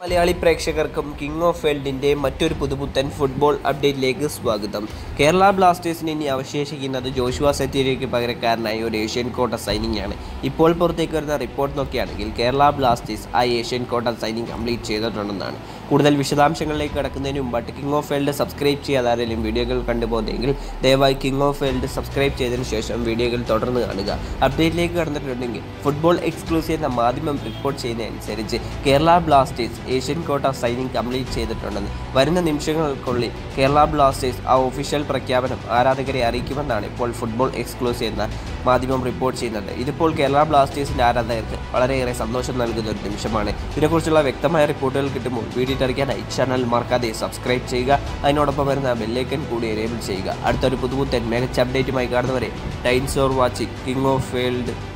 മലയാളി പ്രേക്ഷകർക്കും king of വേൾഡിൻ്റെ മറ്റൊരു പുതുപുത്തൻ ഫുട്ബോൾ അപ്ഡേറ്റിലേക്ക് സ്വാഗതം കേരള ബ്ലാസ്റ്റേഴ്സിന് ഇനി അവശേഷിക്കുന്നത് ജോഷുവ സെറ്റീരിയയ്ക്ക് പകരക്കാരനായ ഒരു ഏഷ്യൻ കോട്ട സൈനിങ് ആണ് ഇപ്പോൾ പുറത്തേക്ക് വരുന്ന റിപ്പോർട്ട് നോക്കുകയാണെങ്കിൽ കേരള ബ്ലാസ്റ്റേഴ്സ് ആ ഏഷ്യൻ കോട്ട സൈനിങ് കംപ്ലീറ്റ് ചെയ്തിട്ടുണ്ടെന്നാണ് കൂടുതൽ വിശദാംശങ്ങളിലേക്ക് കടക്കുന്നതിന് മുമ്പായിട്ട് കിങ് ഓഫ് വേൾഡ് സബ്സ്ക്രൈബ് ചെയ്യാതെ ആരെങ്കിലും വീഡിയോകൾ കണ്ടുപോകുന്നെങ്കിൽ ദയവായി കിങ് ഓഫ് വേൾഡ് സബ്സ്ക്രൈബ് ചെയ്തതിനു ശേഷം വീഡിയോകൾ തുടർന്ന് കാണുക അപ്ഡേറ്റിലേക്ക് കടന്നിട്ടുണ്ടെങ്കിൽ ഫുട്ബോൾ എക്സ്ക്ലൂസീവ് എന്ന മാധ്യമം റിപ്പോർട്ട് ചെയ്യുന്നതനുസരിച്ച് Kerala Blasters Asian quota signing complete ചെയ്തിട്ടുണ്ടെന്ന് വരുന്ന നിമിഷങ്ങൾക്കുള്ളിൽ കേരള ബ്ലാസ്റ്റേഴ്സ് ആ ഒഫീഷ്യൽ പ്രഖ്യാപനം ആരാധകരെ അറിയിക്കുമെന്നാണ് ഇപ്പോൾ ഫുട്ബോൾ എക്സ്ക്ലൂസീവ് എന്ന മാധ്യമം റിപ്പോർട്ട് ചെയ്യുന്നത് ഇതിപ്പോൾ കേരള ബ്ലാസ്റ്റേഴ്സിൻ്റെ ആരാധകർക്ക് വളരെയേറെ സന്തോഷം നൽകുന്ന ഒരു നിമിഷമാണ് ഇതിനെക്കുറിച്ചുള്ള വ്യക്തമായ റിപ്പോർട്ടുകൾ കിട്ടുമ്പോൾ വീഡിയോ അറിയിക്കാനായി ചാനൽ മറക്കാതെ സബ്സ്ക്രൈബ് ചെയ്യുക അതിനോടൊപ്പം വരുന്ന ബെല്ലേക്കൻ കൂടി എനേബിൾ ചെയ്യുക അടുത്തൊരു പുതുപുത്തൻ മികച്ച അപ്ഡേറ്റുമായി കാണുന്നവരെ times or watching king of world